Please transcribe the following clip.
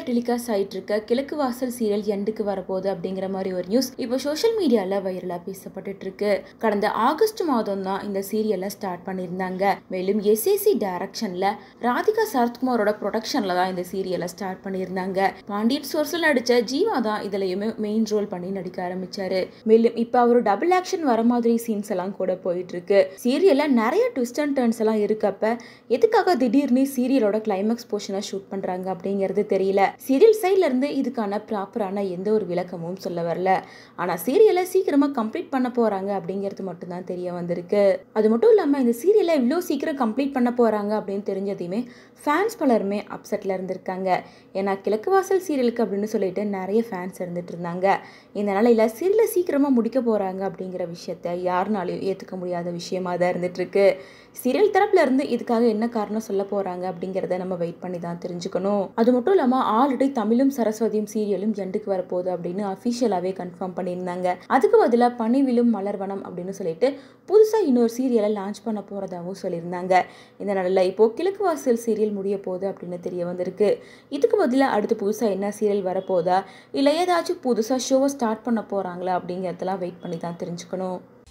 சீரியலில் டெலிகாஸ்ட் ஆயிட்டு இருக்க கிழக்கு வாசல் சீரியல் எண்டுக்கு வரப்போகுது அப்படிங்கிற மாதிரி ஒரு நியூஸ் இப்போ சோஷியல் மீடியால வைரலா பேசப்பட்டுட்டு இருக்கு கடந்த ஆகஸ்ட் மாதம் தான் இந்த சீரியலை ஸ்டார்ட் பண்ணியிருந்தாங்க மேலும் எஸ்ஏசி டைரக்ஷன்ல ராதிகா சரத்குமாரோட ப்ரொடக்ஷன்ல தான் இந்த சீரியலை ஸ்டார்ட் பண்ணியிருந்தாங்க பாண்டியன் சோர்ஸில் நடிச்ச ஜீவா தான் இதுலயுமே மெயின் ரோல் பண்ணி நடிக்க ஆரம்பிச்சாரு மேலும் இப்போ அவர் டபுள் ஆக்ஷன் வர மாதிரி சீன்ஸ் எல்லாம் கூட போயிட்டு இருக்கு சீரியல்ல நிறைய ட்விஸ்ட் அண்ட் டர்ன்ஸ் எல்லாம் இருக்கப்ப எதுக்காக திடீர்னு சீரியலோட கிளைமேக்ஸ் போர்ஷனை ஷூட் பண்றாங்க அப்படிங்கிறது தெரியல சீரியல் சைட்ல இருந்து இதுக்கான ப்ராப்பரான எந்த ஒரு விளக்கமும் சொல்ல வரல ஆனா சீரியலை சீக்கிரமா கம்ப்ளீட் பண்ண போறாங்க அப்படிங்கிறது மட்டும்தான் தெரிய வந்திருக்கு அது மட்டும் இல்லாம இந்த சீரியலை இவ்வளோ சீக்கிரம் கம்ப்ளீட் பண்ண போறாங்க அப்படின்னு தெரிஞ்சதையுமே ஃபேன்ஸ் பலருமே அப்செட்ல இருந்திருக்காங்க ஏன்னா கிழக்கு வாசல் சீரியலுக்கு அப்படின்னு சொல்லிட்டு நிறைய ஃபேன்ஸ் இருந்துட்டு இருந்தாங்க இந்த நிலையில சீரியலை சீக்கிரமா முடிக்க போறாங்க அப்படிங்கிற விஷயத்த யாருனாலையும் ஏத்துக்க முடியாத விஷயமா தான் இருந்துட்டு இருக்கு சீரியல் தரப்புல இருந்து இதுக்காக என்ன காரணம் சொல்ல போறாங்க அப்படிங்கிறத நம்ம வெயிட் பண்ணி தான் தெரிஞ்சுக்கணும் அது மட்டும் இல்லாம ஆல்ரெடி தமிழும் சரஸ்வதியும் சீரியலும் எண்டுக்கு வரப்போகுது அப்படின்னு அஃபிஷியலாகவே கன்ஃபார்ம் பண்ணியிருந்தாங்க அதுக்கு பதிலாக பனிவிலும் மலர்வனம் அப்படின்னு சொல்லிட்டு புதுசாக இன்னொரு சீரியலை லான்ச் பண்ண போகிறதாகவும் சொல்லியிருந்தாங்க இந்த நிலையில் இப்போ கிழக்கு வாசல் சீரியல் முடிய போகுது அப்படின்னு தெரிய வந்திருக்கு இதுக்கு பதிலாக அடுத்து புதுசாக என்ன சீரியல் வரப்போதா இல்லை ஏதாச்சும் புதுசாக ஷோவை ஸ்டார்ட் பண்ண போகிறாங்களா அப்படிங்கிறதெல்லாம் வெயிட் பண்ணி தான் தெரிஞ்சுக்கணும்